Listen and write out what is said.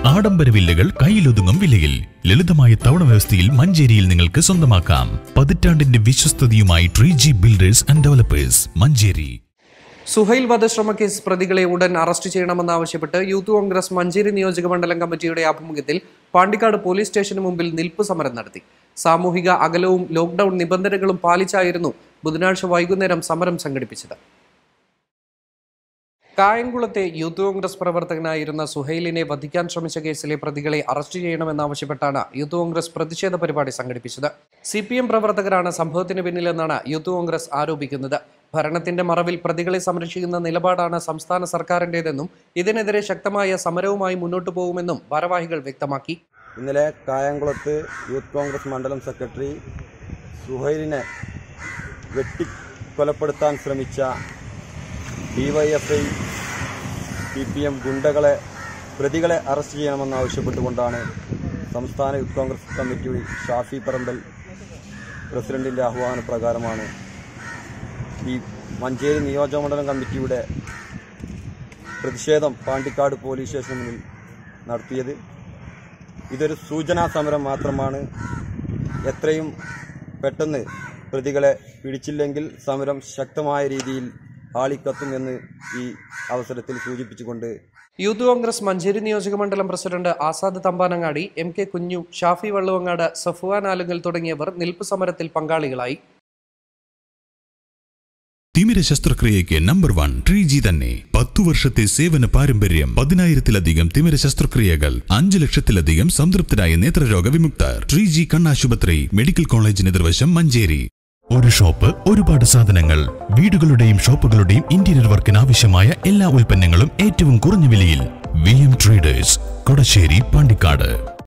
ആഡംബര വില്ലകൾ കയ്യിലൊതുങ്ങും വിലയിൽ ലളിതമായ തവണ വ്യവസ്ഥയിൽ മഞ്ചേരിയിൽ നിങ്ങൾക്ക് സ്വന്തമാക്കാം പതിറ്റാണ്ടിന്റെ വിശ്വസ്തതയുമായി tree G builders and developers Manjeri Suhail വധശ്രമ കേസ് പ്രതികളെ ഉടൻ അറസ്റ്റ് ചെയ്യണമെന്നാവശ്യപ്പെട്ട് യൂത്ത് കോൺഗ്രസ് മഞ്ചേരി നിയോജക മണ്ഡലം കമ്മിറ്റിയുടെ ആഭിമുഖ്യത്തിൽ പാണ്ടിക്കാട് പോലീസ് സ്റ്റേഷന് മുമ്പിൽ നിൽപ്പ് സമരം നടത്തി സാമൂഹിക അകലവും ലോക്ഡൌൺ നിബന്ധനകളും പാലിച്ചായിരുന്നു ബുധനാഴ്ച വൈകുന്നേരം സമരം സംഘടിപ്പിച്ചത് കായംകുളത്തെ യൂത്ത് കോൺഗ്രസ് പ്രവർത്തകനായിരുന്ന സുഹൈലിനെ വധിക്കാൻ ശ്രമിച്ച കേസിലെ പ്രതികളെ അറസ്റ്റ് ചെയ്യണമെന്നാവശ്യപ്പെട്ടാണ് യൂത്ത് കോൺഗ്രസ് പ്രതിഷേധ പരിപാടി സംഘടിപ്പിച്ചത് സി പി എം പ്രവർത്തകരാണ് സംഭവത്തിന് പിന്നിലെന്നാണ് യൂത്ത് കോൺഗ്രസ് ആരോപിക്കുന്നത് ഭരണത്തിന്റെ മറവിൽ പ്രതികളെ സംരക്ഷിക്കുന്ന നിലപാടാണ് സംസ്ഥാന സർക്കാരിന്റേതെന്നും ഇതിനെതിരെ ശക്തമായ സമരവുമായി മുന്നോട്ടു പോകുമെന്നും ഭാരവാഹികൾ വ്യക്തമാക്കി ഇന്നലെ കായംകുളത്ത് യൂത്ത് കോൺഗ്രസ് മണ്ഡലം സെക്രട്ടറി സുഹൈലിനെ വെട്ടിക്കൊലപ്പെടുത്താൻ ശ്രമിച്ച ഡിവൈഎഫ്ഐ സി പി എം ഗുണ്ടകളെ പ്രതികളെ അറസ്റ്റ് ചെയ്യണമെന്നാവശ്യപ്പെട്ടുകൊണ്ടാണ് സംസ്ഥാന യൂത്ത് കോൺഗ്രസ് കമ്മിറ്റി ഷാഫി പറമ്പൽ പ്രസിഡന്റിന്റെ ആഹ്വാന പ്രകാരമാണ് ഈ മഞ്ചേരി നിയോജകമണ്ഡലം കമ്മിറ്റിയുടെ പ്രതിഷേധം പാണ്ടിക്കാട് പോലീസ് സ്റ്റേഷന് മുന്നിൽ നടത്തിയത് ഇതൊരു സൂചനാ സമരം മാത്രമാണ് എത്രയും പെട്ടെന്ന് പ്രതികളെ പിടിച്ചില്ലെങ്കിൽ സമരം ശക്തമായ രീതിയിൽ ആളിക്കത്തുമെന്ന് ഈ അവസരത്തിൽ സൂചിപ്പിച്ചുകൊണ്ട് യൂത്ത് കോൺഗ്രസ് മഞ്ചേരി നിയോജക മണ്ഡലം president Azad Thampanangadi M K Kunju Shafi Valluvangad Safwan Alunkal തുടങ്ങിയവർ നിൽപ്പ് സമരത്തിൽ പങ്കാളികളായി തിമിര ശസ്ത്രക്രിയയ്ക്ക് നമ്പർ വൺ ട്രീ ജി തന്നെ പത്തു വർഷത്തെ സേവന പാരമ്പര്യം പതിനായിരത്തിലധികം തിമിര ശസ്ത്രക്രിയകൾ അഞ്ചു ലക്ഷത്തിലധികം സംതൃപ്തരായ നേത്രരോഗ വിമുക്തർ ട്രീ ജി കണ്ണാശുപത്രി മെഡിക്കൽ കോളേജിന് എതിർവശം മഞ്ചേരി ഒരു ഷോപ്പ് ഒരുപാട് സാധനങ്ങൾ വീടുകളുടെയും ഷോപ്പുകളുടെയും ഇന്റീരിയർ വർക്കിന് ആവശ്യമായ എല്ലാ ഉൽപ്പന്നങ്ങളും ഏറ്റവും കുറഞ്ഞ വിലയിൽ V M traders Kodasseri Pandikkad